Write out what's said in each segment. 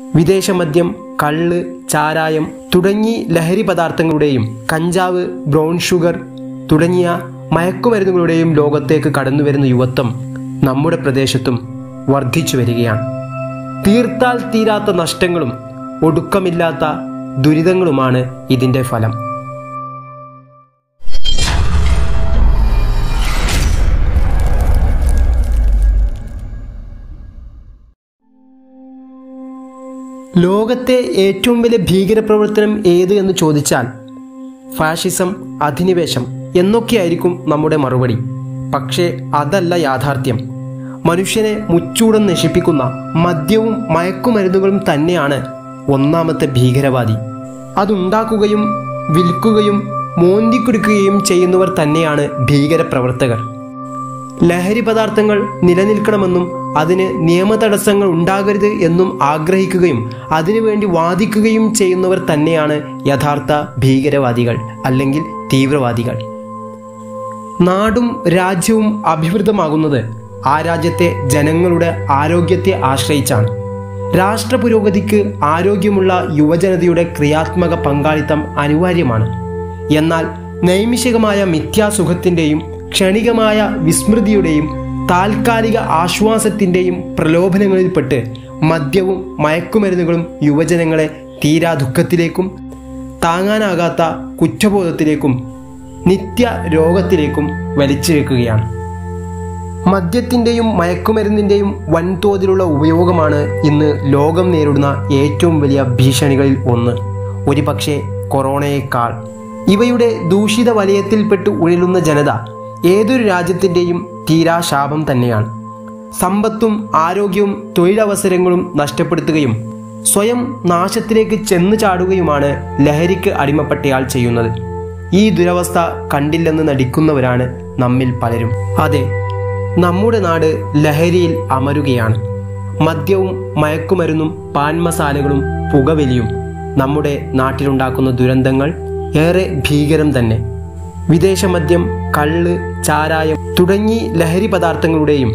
വിദേശ മദ്യം കള്ള് ചാരായം തുടങ്ങി ലഹരി പദാർത്ഥങ്ങളുടെയും കഞ്ചാവ് ബ്രൗൺ ഷുഗർ തുടങ്ങിയ മയക്കുമരുന്നുകളുടെയും ലോകത്തേക്ക് കടന്നുവരുന്ന യുവത്വം നമ്മുടെ പ്രദേശത്തും വർദ്ധിച്ചു വരികയാണ് തീർത്താൽ തീരാത്ത നഷ്ടങ്ങളും ഒടുക്കമില്ലാത്ത ദുരിതങ്ങളുമാണ് ഇതിൻ്റെ ഫലം ലോകത്തെ ഏറ്റവും വലിയ ഭീകരപ്രവർത്തനം ഏത് എന്ന് ചോദിച്ചാൽ ഫാഷിസം അധിനിവേശം എന്നൊക്കെയായിരിക്കും നമ്മുടെ മറുപടി പക്ഷേ അതല്ല യാഥാർത്ഥ്യം മനുഷ്യനെ മുച്ചൂടം നശിപ്പിക്കുന്ന മദ്യവും മയക്കുമരുന്നുകളും തന്നെയാണ് ഒന്നാമത്തെ ഭീകരവാദി അതുണ്ടാക്കുകയും വിൽക്കുകയും മോന്തിക്കുടിക്കുകയും ചെയ്യുന്നവർ തന്നെയാണ് ഭീകരപ്രവർത്തകർ ലഹരി പദാർത്ഥങ്ങൾ നിലനിൽക്കണമെന്നും അതിന് നിയമതടസ്സങ്ങൾ ഉണ്ടാകരുത് എന്നും ആഗ്രഹിക്കുകയും അതിനുവേണ്ടി വാദിക്കുകയും ചെയ്യുന്നവർ തന്നെയാണ് യഥാർത്ഥ ഭീകരവാദികൾ അല്ലെങ്കിൽ തീവ്രവാദികൾ നാടും രാജ്യവും അഭിവൃദ്ധമാകുന്നത് ആ രാജ്യത്തെ ജനങ്ങളുടെ ആരോഗ്യത്തെ ആശ്രയിച്ചാണ് രാഷ്ട്ര പുരോഗതിക്ക് ആരോഗ്യമുള്ള യുവജനതയുടെ ക്രിയാത്മക പങ്കാളിത്തം അനിവാര്യമാണ് എന്നാൽ നൈമിഷികമായ മിഥ്യാസുഖത്തിൻ്റെയും ക്ഷണികമായ വിസ്മൃതിയുടെയും താൽക്കാലിക ആശ്വാസത്തിൻ്റെയും പ്രലോഭനങ്ങളിൽപ്പെട്ട് മദ്യവും മയക്കുമരുന്നുകളും യുവജനങ്ങളെ തീരാ ദുഃഖത്തിലേക്കും താങ്ങാനാകാത്ത കുറ്റബോധത്തിലേക്കും നിത്യ രോഗത്തിലേക്കും വലിച്ചിഴക്കുകയാണ് മദ്യത്തിൻ്റെയും മയക്കുമരുന്നിൻ്റെയും വൻതോതിലുള്ള ഉപയോഗമാണ് ഇന്ന് ലോകം നേരിടുന്ന ഏറ്റവും വലിയ ഭീഷണികളിൽ ഒന്ന് ഒരുപക്ഷെ കൊറോണയേക്കാൾ ഇവയുടെ ദൂഷിത വലയത്തിൽപ്പെട്ട് ഉഴലുന്ന ജനത ഏതൊരു രാജ്യത്തിൻ്റെയും തീരാശാപം തന്നെയാണ് സമ്പത്തും ആരോഗ്യവും തൊഴിലവസരങ്ങളും നഷ്ടപ്പെടുത്തുകയും സ്വയം നാശത്തിലേക്ക് ചെന്നു ചാടുകയുമാണ് ലഹരിക്ക് അടിമപ്പെട്ടയാൾ ചെയ്യുന്നത് ഈ ദുരവസ്ഥ കണ്ടില്ലെന്ന് നടിക്കുന്നവരാണ് നമ്മിൽ പലരും അതെ നമ്മുടെ നാട് ലഹരിയിൽ അമരുകയാണ് മദ്യവും മയക്കുമരുന്നും പാൻമസാലകളും പുകവലിയും നമ്മുടെ നാട്ടിലുണ്ടാക്കുന്ന ദുരന്തങ്ങൾ ഏറെ ഭീകരം തന്നെ വിദേശ മദ്യം കള്ള് ചാരായം തുടങ്ങി ലഹരി പദാർത്ഥങ്ങളുടെയും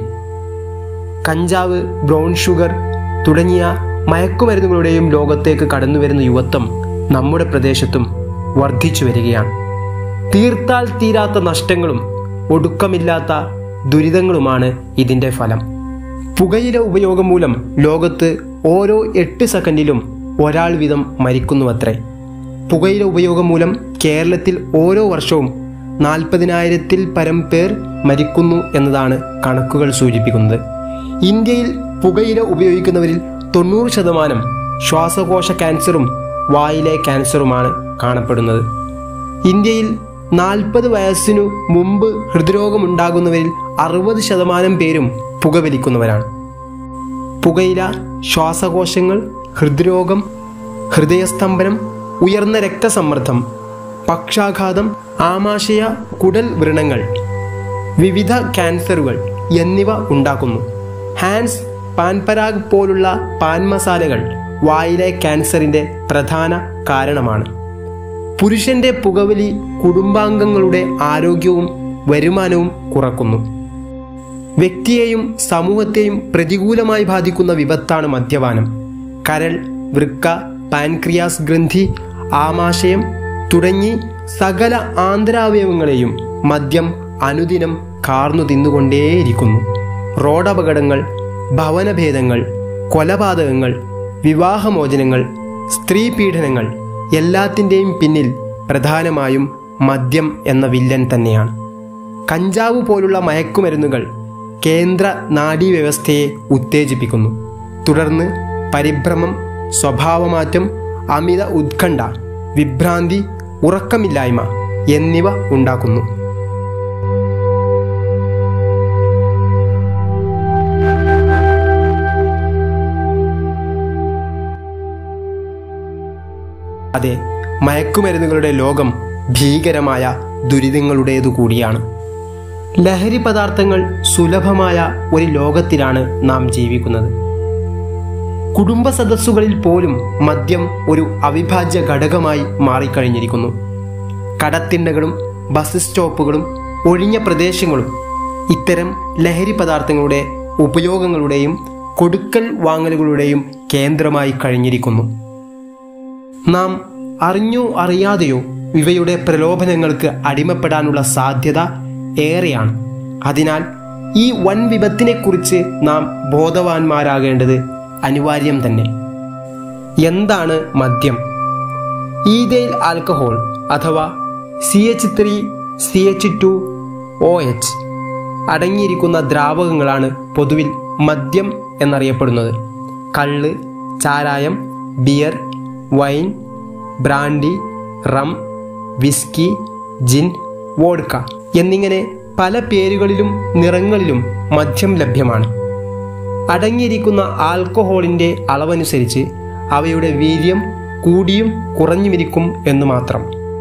കഞ്ചാവ് ബ്രൗൺ ഷുഗർ തുടങ്ങിയ മയക്കുമരുന്നുകളുടെയും ലോകത്തേക്ക് കടന്നുവരുന്ന യുവത്വം നമ്മുടെ പ്രദേശത്തും വർദ്ധിച്ചു വരികയാണ് തീർത്താൽ തീരാത്ത നഷ്ടങ്ങളും ഒടുക്കമില്ലാത്ത ദുരിതങ്ങളുമാണ് ഇതിൻ്റെ ഫലം പുകയില ഉപയോഗം മൂലം ലോകത്ത് ഓരോ എട്ട് സെക്കൻഡിലും ഒരാൾ വീതം മരിക്കുന്നുവത്രേ പുകയില ഉപയോഗം മൂലം കേരളത്തിൽ ഓരോ വർഷവും നാൽപ്പതിനായിരത്തിൽ പരം പേർ മരിക്കുന്നു എന്നതാണ് കണക്കുകൾ സൂചിപ്പിക്കുന്നത് ഇന്ത്യയിൽ പുകയില ഉപയോഗിക്കുന്നവരിൽ തൊണ്ണൂറ് ശതമാനം ശ്വാസകോശ ക്യാൻസറും വായിലെ ക്യാൻസറുമാണ് കാണപ്പെടുന്നത് ഇന്ത്യയിൽ നാൽപ്പത് വയസ്സിനു മുമ്പ് ഹൃദ്രോഗമുണ്ടാകുന്നവരിൽ അറുപത് ശതമാനം പേരും പുകവലിക്കുന്നവരാണ് പുകയില ശ്വാസകോശങ്ങൾ ഹൃദ്രോഗം ഹൃദയസ്തംഭനം ഉയർന്ന രക്തസമ്മർദ്ദം പക്ഷാഘാതം ആമാശയ കുടൽ വ്രണങ്ങൾ വിവിധ ക്യാൻസറുകൾ എന്നിവ ഉണ്ടാക്കുന്നു ഹാൻസ് പാൻപരാഗ് പോലുള്ള പാൻ മസാലകൾ വായിലെ ക്യാൻസറിൻ്റെ പ്രധാന കാരണമാണ് പുരുഷന്റെ പുകവലി കുടുംബാംഗങ്ങളുടെ ആരോഗ്യവും വരുമാനവും കുറക്കുന്നു വ്യക്തിയെയും സമൂഹത്തെയും പ്രതികൂലമായി ബാധിക്കുന്ന വിപത്താണ് മദ്യപാനം കരൾ വൃക്ക പാൻക്രിയാസ് ഗ്രന്ഥി ആമാശയം തുടങ്ങി സകല ആന്തരാവയവങ്ങളെയും മദ്യം അനുദിനം കാർന്നു തിന്നുകൊണ്ടേയിരിക്കുന്നു റോഡപകടങ്ങൾ ഭവനഭേദങ്ങൾ കൊലപാതകങ്ങൾ വിവാഹമോചനങ്ങൾ സ്ത്രീ പീഡനങ്ങൾ എല്ലാത്തിൻ്റെയും പിന്നിൽ പ്രധാനമായും മദ്യം എന്ന വില്ലൻ തന്നെയാണ് കഞ്ചാവ് പോലുള്ള മയക്കുമരുന്നുകൾ കേന്ദ്ര നാഡീവ്യവസ്ഥയെ ഉത്തേജിപ്പിക്കുന്നു തുടർന്ന് പരിഭ്രമം സ്വഭാവമാറ്റം അമിത ഉത്കണ്ഠ വിഭ്രാന്തി ഉറക്കമില്ലായ്മ എന്നിവ ഉണ്ടാക്കുന്നു അതെ മയക്കുമരുന്നുകളുടെ ലോകം ഭീകരമായ ദുരിതങ്ങളുടേതു കൂടിയാണ് ലഹരി പദാർത്ഥങ്ങൾ സുലഭമായ ഒരു ലോകത്തിലാണ് നാം ജീവിക്കുന്നത് കുടുംബ സദസ്സുകളിൽ പോലും മദ്യം ഒരു അവിഭാജ്യ ഘടകമായി മാറിക്കഴിഞ്ഞിരിക്കുന്നു കടത്തിണ്ടകളും ബസ് സ്റ്റോപ്പുകളും ഒഴിഞ്ഞ പ്രദേശങ്ങളും ഇത്തരം ലഹരി പദാർത്ഥങ്ങളുടെ ഉപയോഗങ്ങളുടെയും കൊടുക്കൽ വാങ്ങലുകളുടെയും കേന്ദ്രമായി കഴിഞ്ഞിരിക്കുന്നു നാം അറിഞ്ഞോ അറിയാതെയോ ഇവയുടെ പ്രലോഭനങ്ങൾക്ക് അടിമപ്പെടാനുള്ള സാധ്യത ഏറെയാണ് അതിനാൽ ഈ വൻ വിപത്തിനെക്കുറിച്ച് നാം ബോധവാന്മാരാകേണ്ടത് അനിവാര്യം തന്നെ എന്താണ് മദ്യം ഈതൈൽ ആൽക്കഹോൾ അഥവാ C H three C H two O H അടങ്ങിയിരിക്കുന്ന ദ്രാവകങ്ങളാണ് പൊതുവിൽ മദ്യം എന്നറിയപ്പെടുന്നത് കള്ള് ചാരായം beer wine brandy rum whisky gin vodka എന്നിങ്ങനെ പല പേരുകളിലും നിറങ്ങളിലും മദ്യം ലഭ്യമാണ് അടങ്ങിയിരിക്കുന്ന ആൽക്കഹോളിൻ്റെ അളവനുസരിച്ച് അവയുടെ വീര്യം കൂടിയും കുറഞ്ഞുമിരിക്കും എന്ന് മാത്രം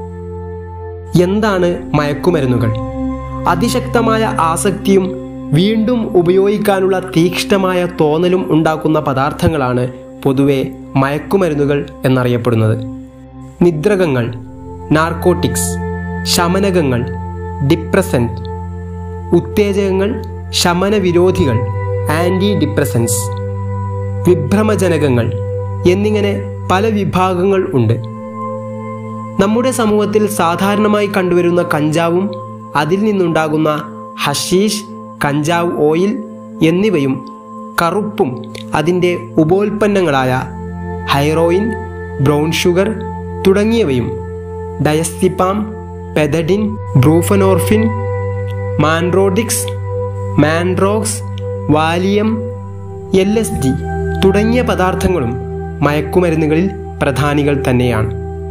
എന്താണ് മയക്കുമരുന്നുകൾ അതിശക്തമായ ആസക്തിയും വീണ്ടും ഉപയോഗിക്കാനുള്ള തീക്ഷ്ണമായ തോന്നലും ഉണ്ടാക്കുന്ന പദാർത്ഥങ്ങളാണ് പൊതുവെ മയക്കുമരുന്നുകൾ എന്നറിയപ്പെടുന്നത് നിദ്രകങ്ങൾ നാർക്കോട്ടിക്സ് ശമനകങ്ങൾ ഡിപ്രസൻറ്റ് ഉത്തേജകങ്ങൾ ശമനവിരോധികൾ ആൻറ്റി ഡിപ്രസൻസ് വിഭ്രമജനകങ്ങൾ എന്നിങ്ങനെ പല വിഭാഗങ്ങൾ ഉണ്ട് നമ്മുടെ സമൂഹത്തിൽ സാധാരണമായി കണ്ടുവരുന്ന കഞ്ചാവും അതിൽ നിന്നുണ്ടാകുന്ന ഹഷീഷ് കഞ്ചാവ് ഓയിൽ എന്നിവയും കറുപ്പും അതിൻ്റെ ഉപോൽപ്പന്നങ്ങളായ ഹൈറോയിൻ ബ്രൗൺ ഷുഗർ തുടങ്ങിയവയും ഡയസ്തിപ്പാം പെതഡിൻ ബ്രൂഫനോർഫിൻ മാൻഡ്രോഡിക്സ് mandrax valium L S D തുടങ്ങിയ പദാർത്ഥങ്ങളും മയക്കുമരുന്നുകളിൽ പ്രധാനികൾ തന്നെയാണ്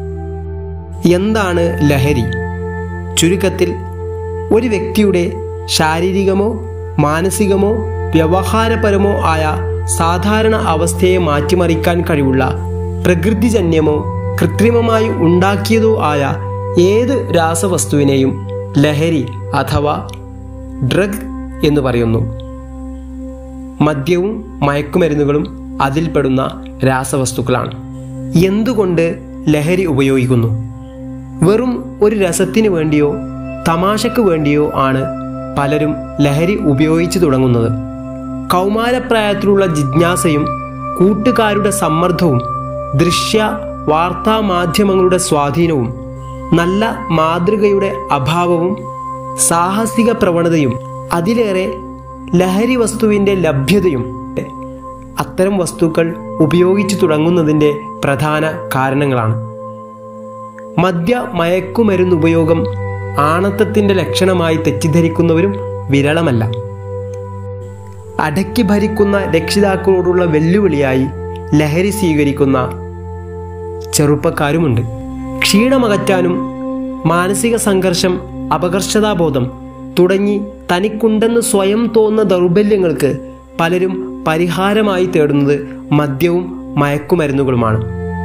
എന്താണ് ലഹരി ചുരുക്കത്തിൽ ഒരു വ്യക്തിയുടെ ശാരീരികമോ മാനസികമോ വ്യവഹാരപരമോ ആയ സാധാരണ അവസ്ഥയെ മാറ്റിമറിക്കാൻ കഴിവുള്ള പ്രകൃതിജന്യമോ കൃത്രിമമായി ഉണ്ടാക്കിയതോ ആയ ഏത് രാസവസ്തുവിനെയും ലഹരി അഥവാ ഡ്രഗ് എന്ന് പറയുന്നു മദ്യവും മയക്കുമരുന്നുകളും അതിൽപ്പെടുന്ന രാസവസ്തുക്കളാണ് എന്തുകൊണ്ട് ലഹരി ഉപയോഗിക്കുന്നു വെറും ഒരു രസത്തിന് വേണ്ടിയോ തമാശക്ക് വേണ്ടിയോ ആണ് പലരും ലഹരി ഉപയോഗിച്ചു തുടങ്ങുന്നത് കൗമാരപ്രായത്തിലുള്ള ജിജ്ഞാസയും കൂട്ടുകാരുടെ സമ്മർദ്ദവും ദൃശ്യ വാർത്താ മാധ്യമങ്ങളുടെ സ്വാധീനവും നല്ല മാതൃകയുടെ അഭാവവും സാഹസിക പ്രവണതയും അതിലേറെ ലഹരി വസ്തുവിൻ്റെ ലഭ്യതയും അത്തരം വസ്തുക്കൾ ഉപയോഗിച്ചു തുടങ്ങുന്നതിൻ്റെ പ്രധാന കാരണങ്ങളാണ് മദ്യ മയക്കുമരുന്ന് ഉപയോഗം ആണത്തത്തിൻ്റെ ലക്ഷണമായി തെറ്റിദ്ധരിക്കുന്നവരും വിരളമല്ല അടക്കി ഭരിക്കുന്ന രക്ഷിതാക്കളോടുള്ള വെല്ലുവിളിയായി ലഹരി സ്വീകരിക്കുന്ന ചെറുപ്പക്കാരുമുണ്ട് ക്ഷീണമകറ്റാനും മാനസിക സംഘർഷം അപകർഷതാബോധം തുടങ്ങി തനിക്കുണ്ടെന്ന് സ്വയം തോന്നുന്ന ദൗർബല്യങ്ങൾക്ക് പലരും പരിഹാരമായി തേടുന്നത് മദ്യവും മയക്കുമരുന്നുകളുമാണ്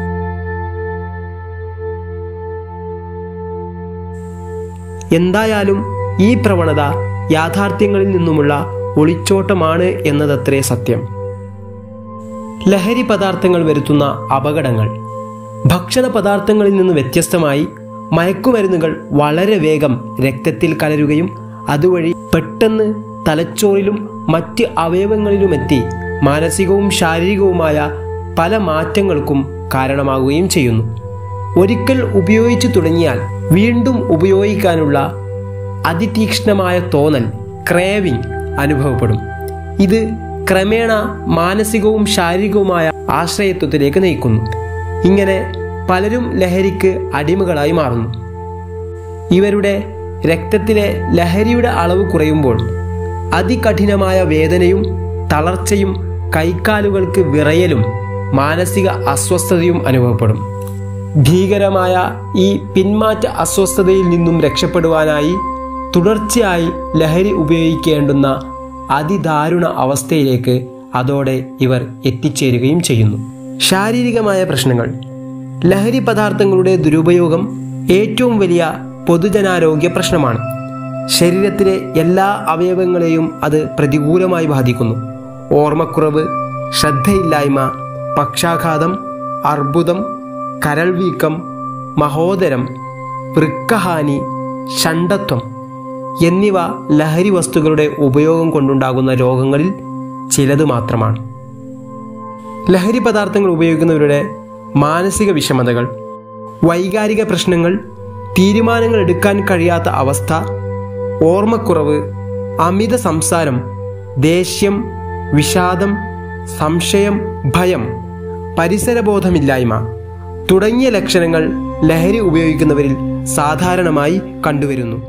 എന്തായാലും ഈ പ്രവണത യാഥാർത്ഥ്യങ്ങളിൽ നിന്നുമുള്ള ഒളിച്ചോട്ടമാണ് എന്നതത്രേ സത്യം ലഹരി പദാർത്ഥങ്ങൾ വരുത്തുന്ന അപകടങ്ങൾ ഭക്ഷണ പദാർത്ഥങ്ങളിൽ നിന്ന് വ്യത്യസ്തമായി മയക്കുമരുന്നുകൾ വളരെ വേഗം രക്തത്തിൽ കലരുകയും അതുവഴി പെട്ടെന്ന് തലച്ചോറിലും മറ്റ് അവയവങ്ങളിലുമെത്തി മാനസികവും ശാരീരികവുമായ പല മാറ്റങ്ങൾക്കും കാരണമാകുകയും ചെയ്യുന്നു ഒരിക്കൽ ഉപയോഗിച്ചു തുടങ്ങിയാൽ വീണ്ടും ഉപയോഗിക്കാനുള്ള അതിതീക്ഷ്ണമായ തോന്നൽ ക്രേവിംഗ് അനുഭവപ്പെടും ഇത് ക്രമേണ മാനസികവും ശാരീരികവുമായ ആശ്രയത്വത്തിലേക്ക് നയിക്കുന്നു ഇങ്ങനെ പലരും ലഹരിക്ക് അടിമകളായി മാറുന്നു ഇവരുടെ രക്തത്തിലെ ലഹരിയുടെ അളവ് കുറയുമ്പോൾ അതികഠിനമായ വേദനയും തളർച്ചയും കൈക്കാലുകൾക്ക് വിറയലും മാനസിക അസ്വസ്ഥതയും അനുഭവപ്പെടും ഭീകരമായ ഈ പിന്മാറ്റ അസ്വസ്ഥതയിൽ നിന്നും രക്ഷപ്പെടുവാനായി തുടർച്ചയായി ലഹരി ഉപയോഗിക്കേണ്ടുന്ന അതിദാരുണ അവസ്ഥയിലേക്ക് അതോടെ ഇവർ എത്തിച്ചേരുകയും ചെയ്യുന്നു ശാരീരികമായ പ്രശ്നങ്ങൾ ലഹരി പദാർത്ഥങ്ങളുടെ ദുരുപയോഗം ഏറ്റവും വലിയ പൊതുജനാരോഗ്യ പ്രശ്നമാണ് ശരീരത്തിലെ എല്ലാ അവയവങ്ങളെയും അത് പ്രതികൂലമായി ബാധിക്കുന്നു ഓർമ്മക്കുറവ് ശ്രദ്ധയില്ലായ്മ പക്ഷാഘാതം അർബുദം കരൾ വീക്കം മഹോദരം വൃക്കഹാനി ഷണ്ടത്വം എന്നിവ ലഹരി വസ്തുക്കളുടെ ഉപയോഗം കൊണ്ടുണ്ടാകുന്ന രോഗങ്ങളിൽ ചിലത് മാത്രമാണ് ലഹരി പദാർത്ഥങ്ങൾ ഉപയോഗിക്കുന്നവരുടെ മാനസിക വിഷമതകൾ വൈകാരിക പ്രശ്നങ്ങൾ തീരുമാനങ്ങൾ എടുക്കാൻ കഴിയാത്ത അവസ്ഥ ഓർമ്മക്കുറവ് അമിത സംസാരം ദേഷ്യം വിഷാദം സംശയം ഭയം പരിസരബോധമില്ലായ്മ തുടങ്ങിയ ലക്ഷണങ്ങൾ ലഹരി ഉപയോഗിക്കുന്നവരിൽ സാധാരണമായി കണ്ടുവരുന്നു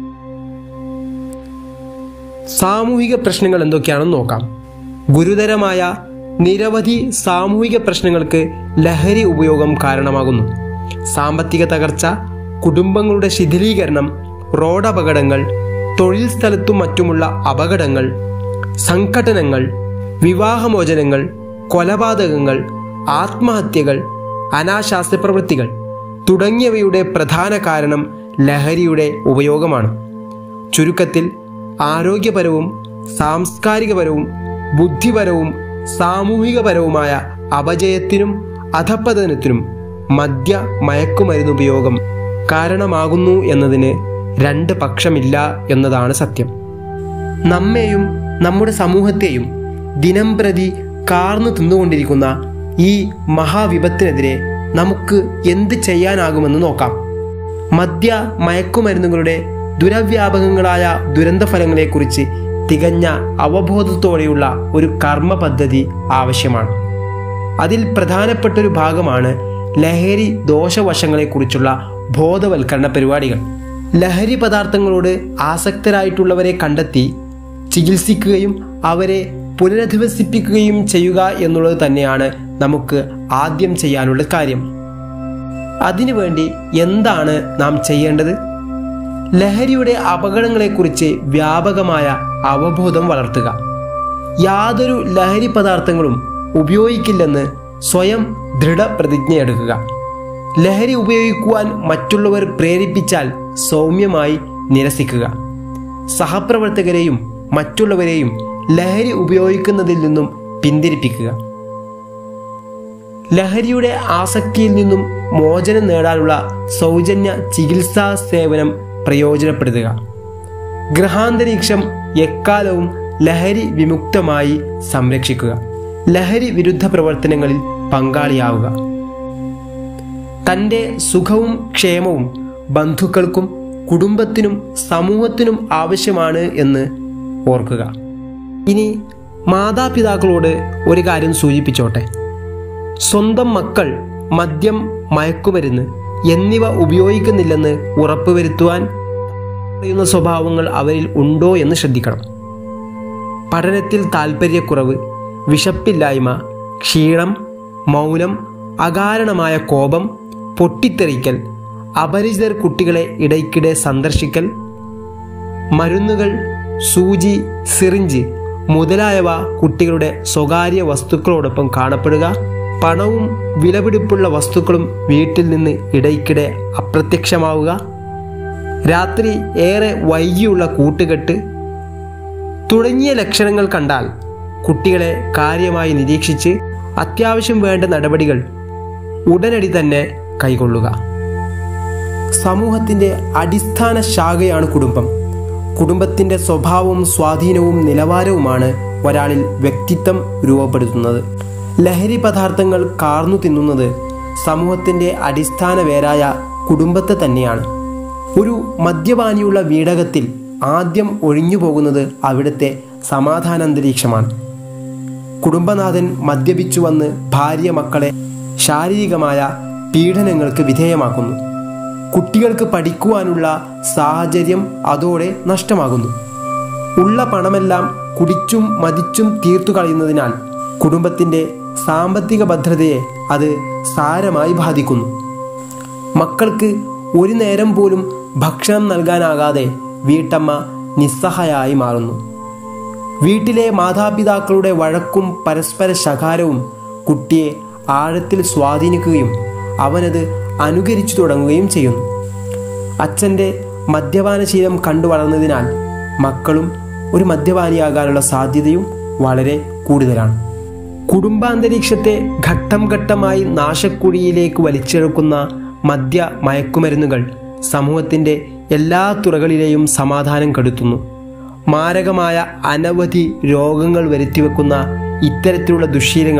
സാമൂഹിക പ്രശ്നങ്ങൾ എന്തൊക്കെയാണെന്ന് നോക്കാം ഗുരുതരമായ നിരവധി സാമൂഹിക പ്രശ്നങ്ങൾക്ക് ലഹരി ഉപയോഗം കാരണമാകുന്നു സാമ്പത്തിക തകർച്ച കുടുംബങ്ങളുടെ ശിഥിലീകരണം റോഡപകടങ്ങൾ തൊഴിൽ സ്ഥലത്തും മറ്റുമുള്ള അപകടങ്ങൾ സംഘടനങ്ങൾ വിവാഹമോചനങ്ങൾ കൊലപാതകങ്ങൾ ആത്മഹത്യകൾ അനാശാസ്യ പ്രവൃത്തികൾ തുടങ്ങിയവയുടെ പ്രധാന കാരണം ലഹരിയുടെ ഉപയോഗമാണ് ചുരുക്കത്തിൽ ആരോഗ്യപരവും സാംസ്കാരികപരവും ബുദ്ധിപരവും സാമൂഹികപരവുമായ അപജയത്തിനും അധപ്പതനത്തിനും മദ്യ മയക്കുമരുന്ന് ഉപയോഗം കാരണമാകുന്നു എന്നതിന് രണ്ട് പക്ഷമില്ല എന്നതാണ് സത്യം നമ്മെയും നമ്മുടെ സമൂഹത്തെയും ദിനം പ്രതി കാർന്നു തിന്നുകൊണ്ടിരിക്കുന്ന ഈ മഹാവിപത്തിനെതിരെ നമുക്ക് എന്ത് ചെയ്യാനാകുമെന്ന് നോക്കാം മദ്യ മയക്കുമരുന്നുകളുടെ ദുരവ്യാപകങ്ങളായ ദുരന്തഫലങ്ങളെക്കുറിച്ച് തികഞ്ഞ അവബോധത്തോടെയുള്ള ഒരു കർമ്മ പദ്ധതി ആവശ്യമാണ് അതിൽ പ്രധാനപ്പെട്ടൊരു ഭാഗമാണ് ലഹരി ദോഷവശങ്ങളെക്കുറിച്ചുള്ള ബോധവൽക്കരണ പരിപാടികൾ ലഹരി പദാർത്ഥങ്ങളോട് ആസക്തരായിട്ടുള്ളവരെ കണ്ടെത്തി ചികിത്സിക്കുകയും അവരെ പുനരധിവസിപ്പിക്കുകയും ചെയ്യുക എന്നുള്ളത് തന്നെയാണ് നമുക്ക് ആദ്യം ചെയ്യാനുള്ള കാര്യം അതിനുവേണ്ടി എന്താണ് നാം ചെയ്യേണ്ടത് ലഹരിയുടെ അപകടങ്ങളെക്കുറിച്ച് വ്യാപകമായ അവബോധം വളർത്തുക യാതൊരു ലഹരി പദാർത്ഥങ്ങളും ഉപയോഗിക്കില്ലെന്ന് സ്വയം ദൃഢപ്രതിജ്ഞയെടുക്കുക ലഹരി ഉപയോഗിക്കുവാൻ മറ്റുള്ളവർ പ്രേരിപ്പിച്ചാൽ സൗമ്യമായി നിരസിക്കുക സഹപ്രവർത്തകരെയും മറ്റുള്ളവരെയും ലഹരി ഉപയോഗിക്കുന്നതിൽ നിന്നും പിന്തിരിപ്പിക്കുക ലഹരിയുടെ ആസക്തിയിൽ നിന്നും മോചനം നേടാനുള്ള സൗജന്യ ചികിത്സാ സേവനം പ്രയോജനപ്പെടുത്തുക ഗൃഹാന്തരീക്ഷം എക്കാലവും ലഹരി വിമുക്തമായി സംരക്ഷിക്കുക ലഹരി വിരുദ്ധ പ്രവർത്തനങ്ങളിൽ പങ്കാളിയാവുക തൻ്റെ സുഖവും ക്ഷേമവും ബന്ധുക്കൾക്കും കുടുംബത്തിനും സമൂഹത്തിനും ആവശ്യമാണ് എന്ന് ഓർക്കുക ഇനി മാതാപിതാക്കളോട് ഒരു കാര്യം സൂചിപ്പിച്ചോട്ടെ സ്വന്തം മക്കൾ മദ്യം മയക്കുമരുന്ന് എന്നിവ ഉപയോഗിക്കുന്നില്ലെന്ന് ഉറപ്പുവരുത്തുവാൻ പറയുന്ന സ്വഭാവങ്ങൾ അവരിൽ ഉണ്ടോ എന്ന് ശ്രദ്ധിക്കണം പഠനത്തിൽ താല്പര്യക്കുറവ് വിശപ്പില്ലായ്മ ക്ഷീണം മൗനം അകാരണമായ കോപം പൊട്ടിത്തെറിക്കൽ അപരിചിതർ കുട്ടികളെ ഇടയ്ക്കിടെ സന്ദർശിക്കൽ മരുന്നുകൾ സൂചി സിറിഞ്ച് മുതലായവ കുട്ടികളുടെ സ്വകാര്യ വസ്തുക്കളോടൊപ്പം കാണപ്പെടുക പണവും വിലപിടിപ്പുള്ള വസ്തുക്കളും വീട്ടിൽ നിന്ന് ഇടയ്ക്കിടെ അപ്രത്യക്ഷമാവുക രാത്രി ഏറെ വൈകിയുള്ള കൂട്ടുകെട്ട് തുടങ്ങിയ ലക്ഷണങ്ങൾ കണ്ടാൽ കുട്ടികളെ കാര്യമായി നിരീക്ഷിച്ച് അത്യാവശ്യം വേണ്ട നടപടികൾ ഉടനടി തന്നെ കൈകൊള്ളുക സമൂഹത്തിൻ്റെ അടിസ്ഥാന ശാഖയാണ് കുടുംബം കുടുംബത്തിൻ്റെ സ്വഭാവവും സ്വാധീനവും നിലവാരവുമാണ് ഒരാളിൽ വ്യക്തിത്വം രൂപപ്പെടുത്തുന്നത് ലഹരി പദാർത്ഥങ്ങൾ കാർന്നു തിന്നുന്നത് സമൂഹത്തിൻ്റെ അടിസ്ഥാന വേരായ കുടുംബത്തെ തന്നെയാണ് ഒരു മദ്യപാനിയുള്ള വീടകത്തിൽ ആദ്യം ഒഴിഞ്ഞു പോകുന്നത് അവിടുത്തെ സമാധാനാന്തരീക്ഷമാണ് കുടുംബനാഥൻ മദ്യപിച്ചു വന്ന് ഭാര്യ മക്കളെ ശാരീരികമായ പീഡനങ്ങൾക്ക് വിധേയമാക്കുന്നു കുട്ടികൾക്ക് പഠിക്കുവാനുള്ള സാഹചര്യം അതോടെ നഷ്ടമാകുന്നു ഉള്ള പണമെല്ലാം കുടിച്ചും മതിച്ചും തീർത്തു കളയുന്നതിനാൽ കുടുംബത്തിൻ്റെ സാമ്പത്തിക ഭദ്രതയെ അത് സാരമായി ബാധിക്കുന്നു മക്കൾക്ക് ഒരു നേരം പോലും ഭക്ഷണം നൽകാനാകാതെ വീട്ടമ്മ നിസ്സഹായായി മാറുന്നു വീട്ടിലെ മാതാപിതാക്കളുടെ വഴക്കും പരസ്പര ശകാരവും കുട്ടിയെ ആഴത്തിൽ സ്വാധീനിക്കുകയും അവനത് അനുകരിച്ചു തുടങ്ങുകയും ചെയ്യുന്നു അച്ഛൻ്റെ മദ്യപാനശീലം കണ്ടു വളർന്നതിനാൽ മക്കളും ഒരു മദ്യപാനിയാകാനുള്ള സാധ്യതയും വളരെ കൂടുതലാണ് കുടുംബാന്തരീക്ഷത്തെ ഘട്ടം ഘട്ടമായി നാശക്കുഴിയിലേക്ക് വലിച്ചെടുക്കുന്ന മദ്യ മയക്കുമരുന്നുകൾ സമൂഹത്തിൻ്റെ എല്ലാ തുറകളിലെയും സമാധാനം കെടുത്തുന്നു മാരകമായ അനവധി രോഗങ്ങൾ വരുത്തിവെക്കുന്ന ഇത്തരത്തിലുള്ള ദുശ്ശീലങ്ങൾ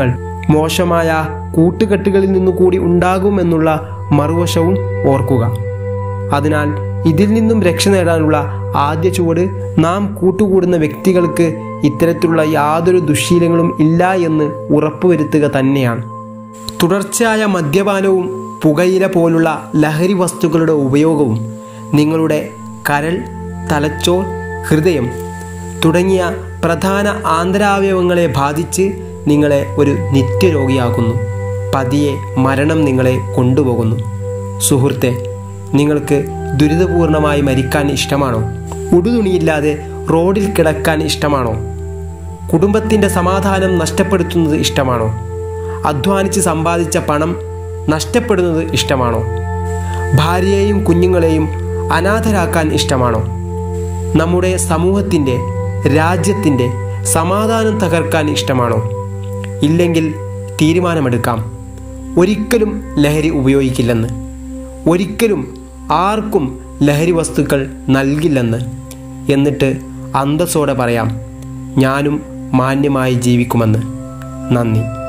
മോശമായ കൂട്ടുകെട്ടുകളിൽ നിന്നു കൂടി ഉണ്ടാകുമെന്നുള്ള മറുവശവും ഓർക്കുക അതിനാൽ ഇതിൽ നിന്നും രക്ഷ നേടാനുള്ള ആദ്യ ചുവട് നാം കൂട്ടുകൂടുന്ന വ്യക്തികൾക്ക് ഇത്തരത്തിലുള്ള യാതൊരു ദുശ്ശീലങ്ങളും ഇല്ല എന്ന് ഉറപ്പുവരുത്തുക തന്നെയാണ് തുടർച്ചയായ മദ്യപാനവും പുകയില പോലുള്ള ലഹരി വസ്തുക്കളുടെ ഉപയോഗവും നിങ്ങളുടെ കരൾ തലച്ചോർ ഹൃദയം തുടങ്ങിയ പ്രധാന ആന്തരാവയവങ്ങളെ ബാധിച്ച് നിങ്ങളെ ഒരു നിത്യരോഗിയാക്കുന്നു പതിയെ മരണം നിങ്ങളെ കൊണ്ടുപോകുന്നു സുഹൃത്തെ നിങ്ങൾക്ക് ദുരിതപൂർണമായി മരിക്കാൻ ഇഷ്ടമാണോ ഉടുതുണിയില്ലാതെ റോഡിൽ കിടക്കാൻ ഇഷ്ടമാണോ കുടുംബത്തിൻ്റെ സമാധാനം നഷ്ടപ്പെടുത്തുന്നത് ഇഷ്ടമാണോ അധ്വാനിച്ച് സമ്പാദിച്ച പണം നഷ്ടപ്പെടുന്നത് ഇഷ്ടമാണോ ഭാര്യയെയും കുഞ്ഞുങ്ങളെയും അനാഥരാക്കാൻ ഇഷ്ടമാണോ നമ്മുടെ സമൂഹത്തിൻ്റെ രാജ്യത്തിൻ്റെ സമാധാനം തകർക്കാൻ ഇഷ്ടമാണോ ഇല്ലെങ്കിൽ തീരുമാനമെടുക്കാം ഒരിക്കലും ലഹരി ഉപയോഗിക്കില്ലെന്ന് ഒരിക്കലും ആർക്കും ലഹരി വസ്തുക്കൾ നൽകില്ലെന്ന് എന്നിട്ട് അന്തസ്സോടെ പറയാം ഞാനും മാന്യമായി ജീവിക്കുമെന്ന് നന്ദി